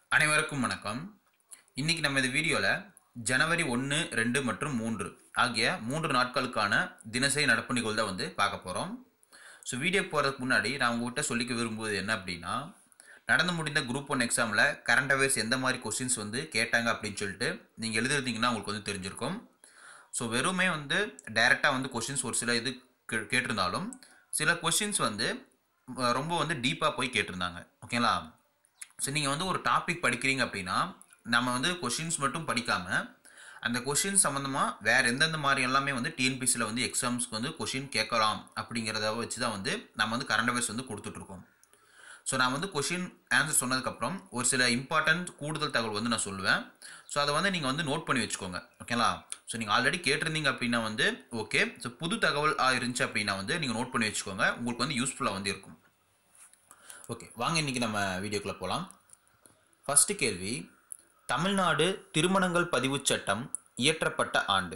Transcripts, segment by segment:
அனைவருக்கும் வணக்கம் இன்னைக்கு நம்ம இந்த வீடியோவில் ஜனவரி ஒன்று ரெண்டு மற்றும் மூன்று ஆகிய மூன்று நாட்களுக்கான தினசரி நடப்பு நிகழ்வு தான் வந்து பார்க்க போகிறோம் ஸோ வீடியோ போகிறதுக்கு முன்னாடி நான் உங்கள்கிட்ட சொல்லிக்க விரும்புவது என்ன அப்படின்னா நடந்து முடிந்த குரூப் ஒன் எக்ஸாமில் கரண்ட் அவேர்ஸ் எந்த மாதிரி கொஸ்டின்ஸ் வந்து கேட்டாங்க அப்படின்னு சொல்லிட்டு நீங்கள் எழுதிருந்தீங்கன்னா உங்களுக்கு வந்து தெரிஞ்சிருக்கும் ஸோ வெறுமே வந்து டைரெக்டாக வந்து கொஷின்ஸ் ஒரு சில இது கே- கேட்டிருந்தாலும் சில கொஷின்ஸ் வந்து அஹ், ரொம்ப வந்து டீப்பாக போய் கேட்டிருந்தாங்க ஓகேங்களா ஸோ நீங்கள் வந்து ஒரு டாபிக் படிக்கிறீங்க அப்படின்னா நம்ம வந்து கொஷின்ஸ் மட்டும் படிக்காமல் அந்த கொஷின் சம்மந்தமாக வேறு எந்தெந்த மாதிரி எல்லாமே வந்து டிஎன்பிசியில் வந்து எக்ஸாம்ஸ்க்கு வந்து கொஷின் கேட்கலாம் அப்படிங்கிறத வச்சு தான் வந்து நம்ம வந்து கரண்ட் அவேர்ஸ் வந்து கொடுத்துட்ருக்கோம் ஸோ நான் வந்து கொஷின் ஆன்சர் சொன்னதுக்கப்புறம் ஒரு சில இம்பார்ட்டன்ட் கூடுதல் தகவல் வந்து நான் சொல்லுவேன் ஸோ அதை வந்து நீங்கள் வந்து நோட் பண்ணி வச்சுக்கோங்க ஓகேங்களா ஸோ நீங்கள் ஆல்ரெடி கேட்டிருந்தீங்க அப்படின்னா வந்து ஓகே ஸோ புது தகவல் ஆ, இருந்துச்சு அப்படின்னா வந்து நீங்கள் நோட் பண்ணி வச்சுக்கோங்க உங்களுக்கு வந்து யூஸ்ஃபுல்லாக வந்து இருக்கும் ஓகே வாங்க இன்றைக்கி நம்ம வீடியோக்குள்ளே போகலாம் ஃபஸ்ட்டு கேள்வி தமிழ்நாடு திருமணங்கள் பதிவுச் சட்டம் இயற்றப்பட்ட ஆண்டு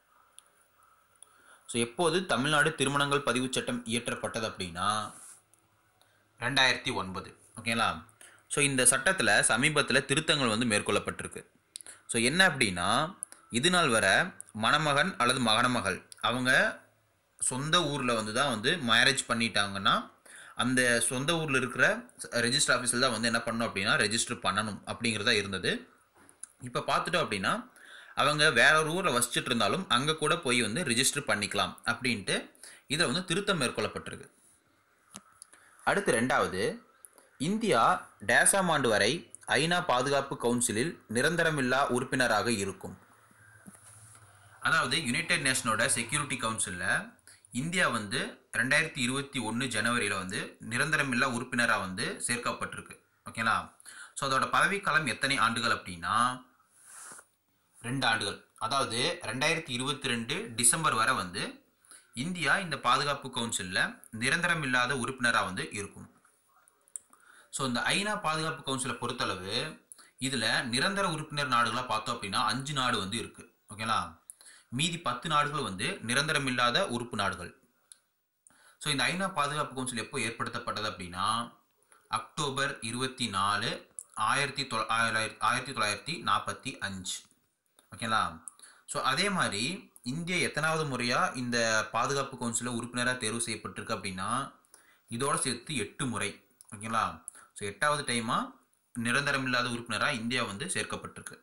ஸோ எப்போது தமிழ்நாடு திருமணங்கள் பதிவுச் சட்டம் இயற்றப்பட்டது அப்படின்னா ரெண்டாயிரத்தி ஒன்பது ஓகேங்களா ஸோ இந்த சட்டத்தில் சமீபத்தில் திருத்தங்கள் வந்து மேற்கொள்ளப்பட்டிருக்கு ஸோ என்ன அப்படின்னா இது நாள் வரை மணமகன் அல்லது மகனமகள் அவங்க சொந்த ஊரில் வந்து தான் வந்து மேரேஜ் பண்ணிட்டாங்கன்னா அந்த சொந்த ஊரில் இருக்கிற ரெஜிஸ்டர் ஆஃபீஸில் தான் வந்து என்ன பண்ணணும் அப்படின்னா ரெஜிஸ்டர் பண்ணணும் அப்படிங்கிறதா இருந்தது இப்போ பார்த்துட்டோம் அப்படின்னா அவங்க வேற ஒரு ஊரில் வசிச்சுட்டு இருந்தாலும் அங்கே கூட போய் வந்து ரிஜிஸ்டர் பண்ணிக்கலாம் அப்படின்ட்டு இதில் வந்து திருத்தம் மேற்கொள்ளப்பட்டிருக்கு அடுத்து ரெண்டாவது இந்தியா டேசாம் ஆண்டு வரை ஐநா பாதுகாப்பு கவுன்சிலில் நிரந்தரமில்லா உறுப்பினராக இருக்கும் அதாவது யுனைடெட் நேஷனோட செக்யூரிட்டி கவுன்சிலில் இந்தியா வந்து ரெண்டாயிரத்தி இருபத்தி ஒன்று ஜனவரியில் வந்து நிரந்தரமில்லா உறுப்பினராக வந்து சேர்க்கப்பட்டிருக்கு ஓகேங்களா ஸோ அதோட பதவிக்காலம் எத்தனை ஆண்டுகள் அப்படின்னா ரெண்டு ஆண்டுகள் அதாவது ரெண்டாயிரத்தி இருபத்தி ரெண்டு டிசம்பர் வரை வந்து இந்தியா இந்த பாதுகாப்பு கவுன்சிலில் நிரந்தரமில்லாத உறுப்பினராக வந்து இருக்கும் ஸோ இந்த ஐநா பாதுகாப்பு கவுன்சிலை பொறுத்தளவு இதில் நிரந்தர உறுப்பினர் நாடுகளாக பார்த்தோம் அப்படின்னா அஞ்சு நாடு வந்து இருக்குது ஓகேங்களா மீதி பத்து நாடுகள் வந்து நிரந்தரமில்லாத உறுப்பு நாடுகள் ஸோ இந்த ஐநா பாதுகாப்பு கவுன்சில் எப்போ ஏற்படுத்தப்பட்டது அப்படின்னா அக்டோபர் இருபத்தி நாலு ஆயிரத்தி தொ ஆயிரத்தி ஆயிரத்தி தொள்ளாயிரத்தி நாற்பத்தி அஞ்சு ஓகேங்களா ஸோ அதே மாதிரி இந்தியா எத்தனாவது முறையாக இந்த பாதுகாப்பு கவுன்சிலில் உறுப்பினராக தேர்வு செய்யப்பட்டிருக்கு அப்படின்னா இதோட சேர்த்து எட்டு முறை ஓகேங்களா ஸோ எட்டாவது டைமாக நிரந்தரமில்லாத உறுப்பினராக இந்தியா வந்து சேர்க்கப்பட்டிருக்கு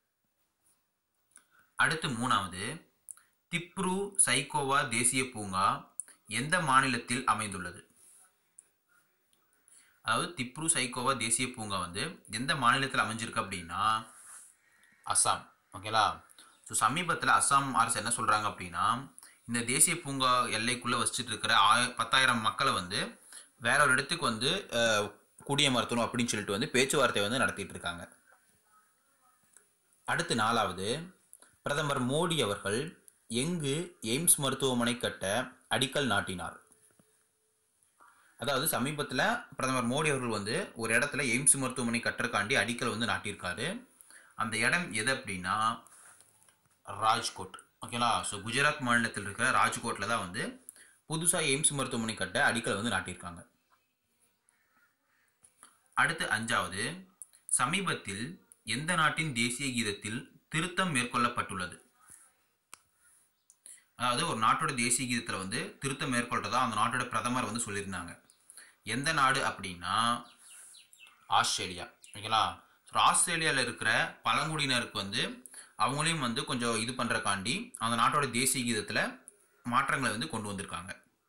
அடுத்து மூணாவது திப்ரு சைக்கோவா தேசிய பூங்கா எந்த மாநிலத்தில் அமைந்துள்ளது அதாவது திப்ரு சைக்கோவா தேசிய பூங்கா வந்து எந்த மாநிலத்தில் அமைஞ்சிருக்கு அப்படின்னா அஸ்ஸாம் ஓகேங்களா ஸோ சமீபத்தில் அஸ்ஸாம் அரசு என்ன சொல்கிறாங்க அப்படின்னா இந்த தேசிய பூங்கா எல்லைக்குள்ளே வச்சுட்டு இருக்கிற ஆய பத்தாயிரம் மக்களை வந்து வேற ஒரு இடத்துக்கு வந்து அஹ், குடியமர்த்தணும் அப்படின்னு சொல்லிட்டு வந்து பேச்சுவார்த்தை வந்து நடத்திட்டு இருக்காங்க அடுத்து நாலாவது பிரதமர் மோடி அவர்கள் எங்கு எய்ம்ஸ் மருத்துவமனை கட்ட அடிக்கல் நாட்டினார் அதாவது சமீபத்தில் பிரதமர் மோடி அவர்கள் வந்து ஒரு இடத்துல எய்ம்ஸ் மருத்துவமனை கட்டுறக்காண்டி அடிக்கல் வந்து நாட்டியிருக்காரு அந்த இடம் எது அப்படின்னா ராஜ்கோட் ஓகேங்களா ஸோ குஜராத் மாநிலத்தில் இருக்கிற ராஜ்கோட்டில் தான் வந்து புதுசாக எய்ம்ஸ் மருத்துவமனை கட்ட அடிக்கல் வந்து நாட்டியிருக்காங்க அடுத்து அஞ்சாவது சமீபத்தில் எந்த நாட்டின் தேசிய கீதத்தில் திருத்தம் மேற்கொள்ளப்பட்டுள்ளது அதாவது ஒரு நாட்டோட தேசிய கீதத்தில் வந்து திருத்தம் மேற்கொள்றதா அந்த நாட்டோட பிரதமர் வந்து சொல்லியிருந்தாங்க எந்த நாடு அப்படின்னா ஆஸ்திரேலியா ஓகேங்களா ஸோ ஆஸ்திரேலியாவில் இருக்கிற பழங்குடியினருக்கு வந்து அவங்களையும் வந்து கொஞ்சம் இது பண்ணுறக்காண்டி அந்த நாட்டோட தேசிய கீதத்தில் மாற்றங்களை வந்து கொண்டு வந்திருக்காங்க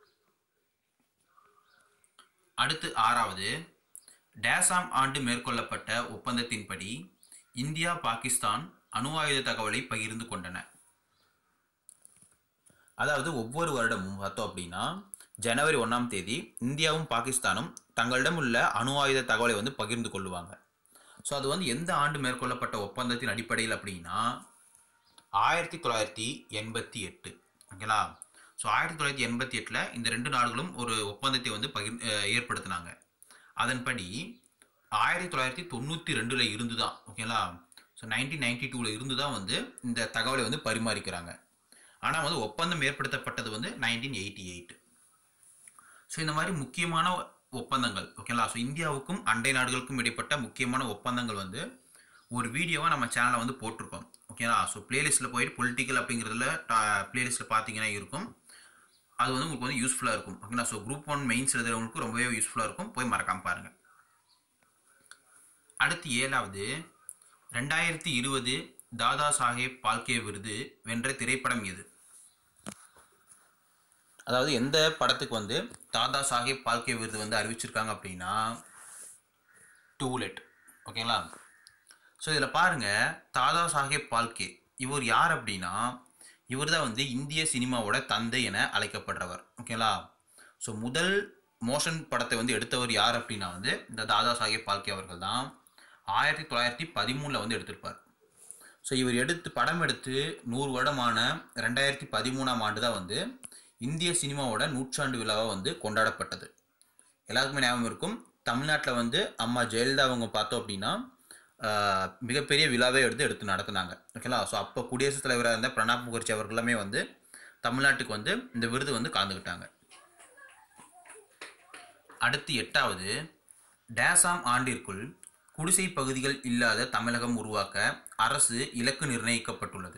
அடுத்து ஆறாவது டேசாம் ஆண்டு மேற்கொள்ளப்பட்ட ஒப்பந்தத்தின்படி இந்தியா பாகிஸ்தான் அணு ஆயுத தகவலை பகிர்ந்து கொண்டன அதாவது ஒவ்வொரு வருடமும் பார்த்தோம் அப்படின்னா ஜனவரி ஒன்றாம் தேதி இந்தியாவும் பாகிஸ்தானும் தங்களிடம் உள்ள அணு ஆயுத தகவலை வந்து பகிர்ந்து கொள்ளுவாங்க ஸோ அது வந்து எந்த ஆண்டு மேற்கொள்ளப்பட்ட ஒப்பந்தத்தின் அடிப்படையில் அப்படின்னா ஆயிரத்தி தொள்ளாயிரத்தி எண்பத்தி எட்டு ஓகேங்களா ஸோ ஆயிரத்தி தொள்ளாயிரத்தி எண்பத்தி எட்டில் இந்த ரெண்டு நாடுகளும் ஒரு ஒப்பந்தத்தை வந்து பகிர் அஹ் ஏற்படுத்தினாங்க அதன்படி ஆயிரத்தி தொள்ளாயிரத்தி தொண்ணூற்றி ரெண்டில் இருந்து தான் ஓகேங்களா ஸோ நைன்டீன் நைன்டி டூவில் இருந்து தான் வந்து இந்த தகவலை வந்து பரிமாறிக்கிறாங்க ஆனால் வந்து ஒப்பந்தம் ஏற்படுத்தப்பட்டது வந்து நைன்டீன் எயிட்டி எயிட் ஸோ இந்த மாதிரி முக்கியமான ஒப்பந்தங்கள் ஓகேங்களா ஸோ இந்தியாவுக்கும் அண்டை நாடுகளுக்கும் இடைப்பட்ட முக்கியமான ஒப்பந்தங்கள் வந்து ஒரு வீடியோவாக நம்ம சேனலில் வந்து போட்டிருக்கோம் ஓகேங்களா ஸோ பிளேலிஸ்ட்டில் போயிட்டு பொலிட்டிக்கல் அப்படிங்கிறதுல பிளேலிஸ்ட்டில் பார்த்தீங்கன்னா இருக்கும் அது வந்து உங்களுக்கு வந்து யூஸ்ஃபுல்லாக இருக்கும் ஓகேங்களா ஸோ குரூப் ஒன் மெயின்ஸ் எழுதுறவங்களுக்கு ரொம்பவே யூஸ்ஃபுல்லாக இருக்கும் போய் மறக்காமல் பாருங்கள் அடுத்து ஏழாவது ரெண்டாயிரத்தி இருபது தாதா சாஹேப் பால்கே விருது வென்ற திரைப்படம் எது அதாவது எந்த படத்துக்கு வந்து தாதா சாஹேப் பால்கே விருது வந்து அறிவிச்சிருக்காங்க அப்படின்னா டூலெட் ஓகேங்களா ஸோ இதில் பாருங்கள் தாதா சாஹேப் பால்கே இவர் யார் அப்படின்னா இவர் தான் வந்து இந்திய சினிமாவோட தந்தை என அழைக்கப்படுறவர் ஓகேங்களா ஸோ முதல் மோஷன் படத்தை வந்து எடுத்தவர் யார் அப்படின்னா வந்து இந்த தாதா சாஹேப் பால்கே அவர்கள் தான் ஆயிரத்தி தொள்ளாயிரத்தி பதிமூணில் வந்து எடுத்திருப்பார் ஸோ இவர் எடுத்து படம் எடுத்து நூறு வருடமான ரெண்டாயிரத்தி பதிமூணாம் ஆண்டு தான் வந்து இந்திய சினிமாவோட நூற்றாண்டு விழாவாக வந்து கொண்டாடப்பட்டது எல்லாருக்குமே ஞாபகம் இருக்கும் தமிழ்நாட்டில் வந்து அம்மா ஜெயலலிதா அவங்க பார்த்தோம் அப்படின்னா ஆஹ், மிகப்பெரிய விழாவே எடுத்து எடுத்து நடத்துனாங்க ஓகேங்களா ஸோ அப்போ குடியரசுத் தலைவராக இருந்த பிரணாப் முகர்ஜி அவர்களுமே வந்து தமிழ்நாட்டுக்கு வந்து இந்த விருது வந்து கலந்துக்கிட்டாங்க அடுத்து எட்டாவது டேசாம் ஆண்டிற்குள் குடிசை பகுதிகள் இல்லாத தமிழகம் உருவாக்க அரசு இலக்கு நிர்ணயிக்கப்பட்டுள்ளது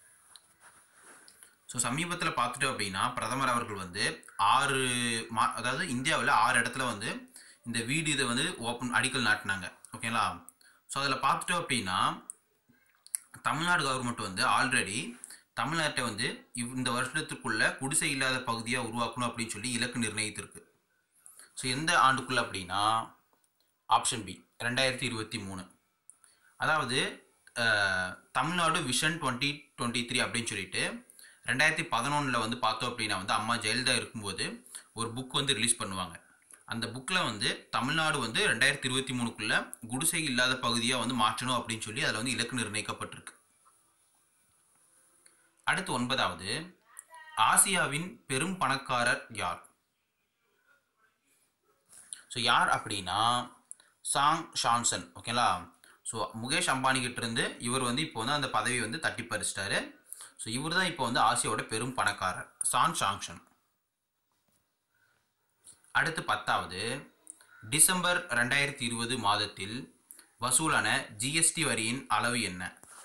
ஸோ சமீபத்தில் பார்த்துட்டோம் அப்படின்னா பிரதமர் அவர்கள் வந்து ஆறு மா அதாவது இந்தியாவில் ஆறு இடத்துல வந்து இந்த வீடு இதை வந்து ஓப்பன் அடிக்கல் நாட்டினாங்க ஓகேங்களா ஸோ அதில் பார்த்துட்டோம் அப்படின்னா தமிழ்நாடு கவர்மெண்ட் வந்து ஆல்ரெடி தமிழ்நாட்டை வந்து இவ் இந்த வருஷத்துக்குள்ள குடிசை இல்லாத பகுதியாக உருவாக்கணும் அப்படின்னு சொல்லி இலக்கு நிர்ணயித்திருக்கு ஸோ எந்த ஆண்டுக்குள்ள அப்படின்னா ஆப்ஷன் பி ரெண்டாயிரத்தி இருபத்தி மூணு அதாவது அஹ், Tamil Nadu vision twenty twenty three அப்படின்னு சொல்லிட்டு ரெண்டாயிரத்தி பதினொன்றில் வந்து பார்த்தோம் அப்படின்னா வந்து அம்மா ஜெயலலிதா இருக்கும்போது ஒரு புக் வந்து ரிலீஸ் பண்ணுவாங்க அந்த புக்கில் வந்து தமிழ்நாடு வந்து ரெண்டாயிரத்தி இருபத்தி மூணுக்குள்ளே குடிசை இல்லாத பகுதியாக வந்து மாற்றணும் அப்படின்னு சொல்லி அதில் வந்து இலக்கு நிர்ணயிக்கப்பட்டிருக்கு அடுத்து ஒன்பதாவது ஆசியாவின் பெரும் பணக்காரர் யார் ஸோ யார் அப்படின்னா சாங் ஷான்சன் ஓகேங்களா ஸோ முகேஷ் அம்பானி கிட்ட இருந்து இவர் வந்து இப்போ வந்து அந்த பதவி வந்து தட்டி பறிச்சிட்டாரு ஸோ இவர் தான் இப்போ வந்து ஆசியாவோட பெரும் பணக்காரர் சான் ஷாங்ஷன் அடுத்து பத்தாவது டிசம்பர் ரெண்டாயிரத்தி இருபது மாதத்தில் வசூலான ஜிஎஸ்டி வரியின் அளவு என்ன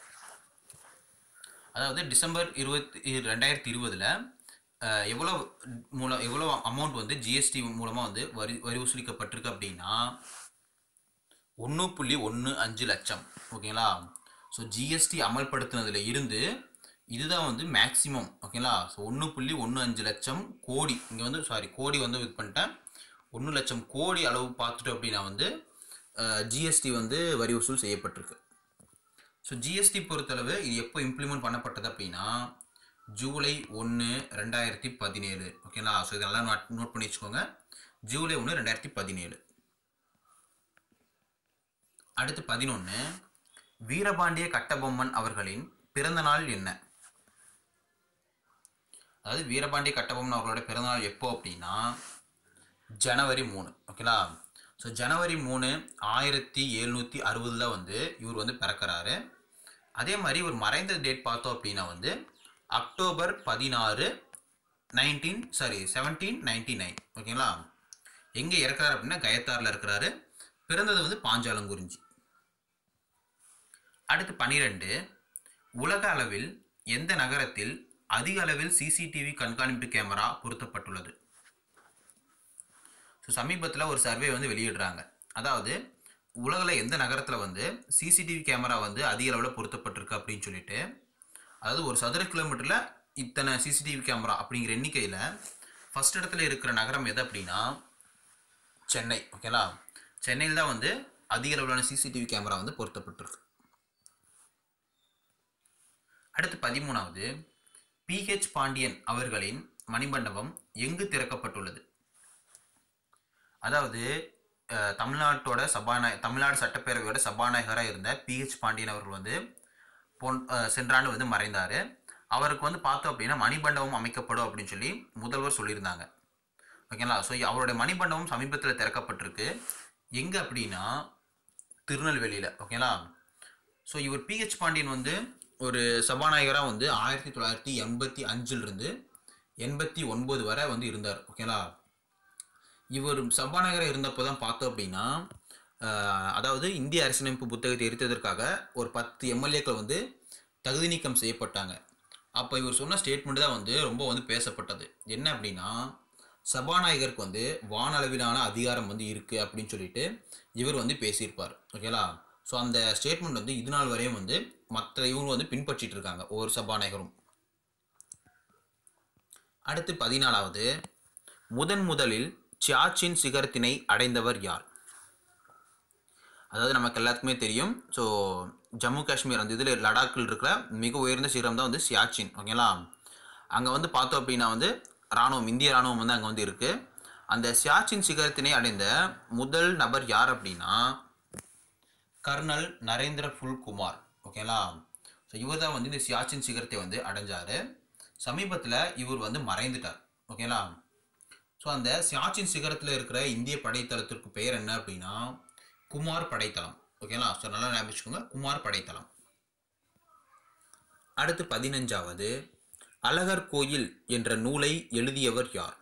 அதாவது டிசம்பர் இருபத்தி ரெண்டாயிரத்தி இருபதில் எவ்வளோ மூலம் எவ்வளோ அமௌண்ட் வந்து ஜிஎஸ்டி மூலமாக வந்து வரி வரி வசூலிக்கப்பட்டிருக்கு அப்படின்னா ஒன்று புள்ளி ஒன்று அஞ்சு லட்சம் ஓகேங்களா ஸோ ஜிஎஸ்டி அமல்படுத்தினதுல இருந்து இதுதான் வந்து மேக்ஸிமம் ஓகேங்களா ஸோ ஒன்று புள்ளி ஒன்று அஞ்சு லட்சம் கோடி இங்கே வந்து சாரி கோடி வந்து இது பண்ணிட்டேன் ஒன்று லட்சம் கோடி அளவு பார்த்துட்டோம் அப்படின்னா வந்து ஜிஎஸ்டி வந்து வரி வசூல் செய்யப்பட்டிருக்கு ஸோ ஜிஎஸ்டி பொறுத்தளவு இது எப்போ இம்ப்ளிமெண்ட் பண்ணப்பட்டது அப்படின்னா ஜூலை ஒன்று ரெண்டாயிரத்தி பதினேழு ஓகேங்களா ஸோ இதெல்லாம் நோட் நோட் பண்ணி வச்சுக்கோங்க ஜூலை ஒன்று ரெண்டாயிரத்தி பதினேழு அடுத்து பதினொன்று வீரபாண்டிய கட்டபொம்மன் அவர்களின் பிறந்த நாள் என்ன அதாவது வீரபாண்டிய கட்டபொம்மன் அவர்களோட பிறந்தநாள் எப்போ அப்படின்னா ஜனவரி மூணு ஓகேங்களா ஸோ ஜனவரி மூணு ஆயிரத்தி எழுநூற்றி அறுபதில் வந்து இவர் வந்து பிறக்கிறாரு அதே மாதிரி இவர் மறைந்த டேட் பார்த்தோம் அப்படின்னா வந்து அக்டோபர் பதினாறு nineteen sorry seventeen ninety nine ஓகேங்களா எங்கே இறக்குறாரு அப்படின்னா கயத்தாரில் இருக்கிறாரு பிறந்தது வந்து பாஞ்சாலங்குறிஞ்சி அடுத்து பன்னிரெண்டு உலக அளவில் எந்த நகரத்தில் அதிக அளவில் சிசிடிவி கண்காணிப்பு கேமரா பொருத்தப்பட்டுள்ளது ஸோ சமீபத்தில் ஒரு சர்வே வந்து வெளியிடுறாங்க அதாவது உலகில் எந்த நகரத்தில் வந்து சிசிடிவி கேமரா வந்து அதிக அளவில் பொருத்தப்பட்டிருக்கு அப்படின்னு சொல்லிட்டு அதாவது ஒரு சதுர கிலோமீட்டரில் இத்தனை சிசிடிவி கேமரா அப்படிங்கிற எண்ணிக்கையில் ஃபர்ஸ்ட் இடத்துல இருக்கிற நகரம் எது அப்படின்னா சென்னை ஓகேங்களா சென்னையில் தான் வந்து அதிக அளவிலான சிசிடிவி கேமரா வந்து பொருத்தப்பட்டிருக்கு அடுத்து பதிமூணாவது பிஹெச் பாண்டியன் அவர்களின் மணிமண்டபம் எங்கு திறக்கப்பட்டுள்ளது அதாவது அஹ், தமிழ்நாட்டோட சபாநாய தமிழ்நாடு சட்டப்பேரவையோட சபாநாயகராக இருந்த பிஹெச் பாண்டியன் அவர்கள் வந்து பொன் அஹ், சென்ற ஆண்டு வந்து மறைந்தார் அவருக்கு வந்து பார்த்தோம் அப்படின்னா மணிமண்டபம் அமைக்கப்படும் அப்படின்னு சொல்லி முதல்வர் சொல்லியிருந்தாங்க ஓகேங்களா ஸோ அவருடைய மணிமண்டபம் சமீபத்தில் திறக்கப்பட்டிருக்கு எங்கே அப்படின்னா திருநெல்வேலியில் ஓகேங்களா ஸோ இவர் பிஹெச் பாண்டியன் வந்து ஒரு சபாநாயகராக வந்து ஆயிரத்தி தொள்ளாயிரத்தி எண்பத்தி அஞ்சிலிருந்து எண்பத்தி ஒன்பது வரை வந்து இருந்தார் ஓகேங்களா இவர் சபாநாயகராக இருந்தப்போ தான் பார்த்தோம் அப்படின்னா ஆஹ், அதாவது இந்திய அரசியலமைப்பு புத்தகத்தை எரித்ததற்காக ஒரு பத்து எம்எல்ஏக்கள் வந்து தகுதி நீக்கம் செய்யப்பட்டாங்க அப்போ இவர் சொன்ன ஸ்டேட்மெண்ட் தான் வந்து ரொம்ப வந்து பேசப்பட்டது என்ன அப்படின்னா சபாநாயகருக்கு வந்து வானளவிலான அதிகாரம் வந்து இருக்குது அப்படின்னு சொல்லிட்டு இவர் வந்து பேசியிருப்பார் ஓகேங்களா ஸோ அந்த ஸ்டேட்மெண்ட் வந்து இது நாள் வரையும் வந்து மற்ற இவங்க வந்து பின்பற்றிட்டு இருக்காங்க ஒவ்வொரு சபாநாயகரும் அடுத்து பதினாலாவது முதன் முதலில் சியாச்சின் சிகரத்தினை அடைந்தவர் யார் அதாவது நமக்கு எல்லாத்துக்குமே தெரியும் ஸோ ஜம்மு காஷ்மீர் அந்த இதில் லடாக்கில் இருக்கிற மிக உயர்ந்த சிகரம் தான் வந்து சியாச்சின் ஓகேங்களா அங்கே வந்து பார்த்தோம் அப்படின்னா வந்து இராணுவம் இந்திய இராணுவம் வந்து அங்கே வந்து இருக்குது அந்த சியாச்சின் சிகரத்தினை அடைந்த முதல் நபர் யார் அப்படின்னா கர்னல் நரேந்திர புல் குமார் ஓகேங்களா ஸோ இவர் தான் வந்து இந்த சியாச்சின் சிகரத்தை வந்து அடைஞ்சார் சமீபத்தில் இவர் வந்து மறைந்துட்டார் ஓகேங்களா ஸோ அந்த சியாச்சின் சிகரத்தில் இருக்கிற இந்திய படைத்தளத்திற்கு பெயர் என்ன அப்படின்னா குமார் படைத்தளம் ஓகேங்களா ஸோ நல்லா ஞாபகம் வச்சுக்கோங்க குமார் படைத்தளம் அடுத்து பதினஞ்சாவது அழகர் கோயில் என்ற நூலை எழுதியவர் யார்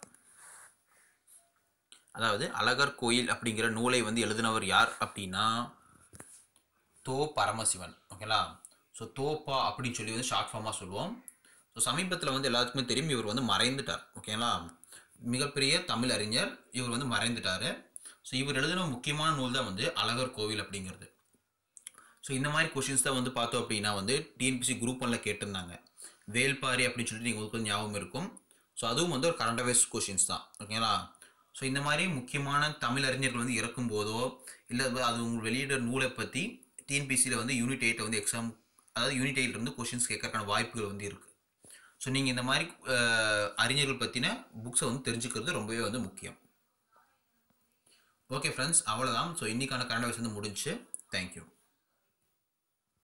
அதாவது அழகர் கோயில் அப்படிங்கிற நூலை வந்து எழுதினவர் யார் அப்படின்னா தோ பரமசிவன் ஓகேங்களா ஸோ தோப்பா அப்படின்னு சொல்லி வந்து ஷார்ட் ஃபார்மாக சொல்லுவோம் ஸோ சமீபத்தில் வந்து எல்லாத்துக்குமே தெரியும் இவர் வந்து மறைந்துட்டார் ஓகேங்களா மிகப்பெரிய தமிழ் அறிஞர் இவர் வந்து மறைந்துட்டார் ஸோ இவர் எழுதின முக்கியமான நூல் தான் வந்து அழகர் கோவில் அப்படிங்கிறது ஸோ இந்த மாதிரி கொஷின்ஸ் தான் வந்து பார்த்தோம் அப்படின்னா வந்து டிஎன்பிசி குரூப் ஒன்ல கேட்டிருந்தாங்க வேல்பாரி அப்படின்னு சொல்லிட்டு நீங்கள் உங்களுக்கு ஞாபகம் இருக்கும் ஸோ அதுவும் வந்து ஒரு கரண்ட் அவேர்ஸ் கொஷின்ஸ் தான் ஓகேங்களா ஸோ இந்த மாதிரி முக்கியமான தமிழ் அறிஞர்கள் வந்து இறக்கும் போதோ இல்லை அது உங்களுக்கு வெளியிடுற நூலை பற்றி டிஎன்பிசியில் வந்து யூனிட் எயிட்டை வந்து எக்ஸாம் அதாவது யூனிட் எயிட்ல இருந்து கொஷின்ஸ் கேட்கறதுக்கான வாய்ப்புகள் வந்து இருக்குது ஸோ நீங்கள் இந்த மாதிரி அஹ், அறிஞர்கள் பற்றின புக்ஸை வந்து தெரிஞ்சுக்கிறது ரொம்பவே வந்து முக்கியம் ஓகே ஃப்ரெண்ட்ஸ் அவ்வளோதான் ஸோ இன்றைக்கான கரண்ட் அவேர்ஸ் வந்து முடிஞ்சு தேங்க்யூ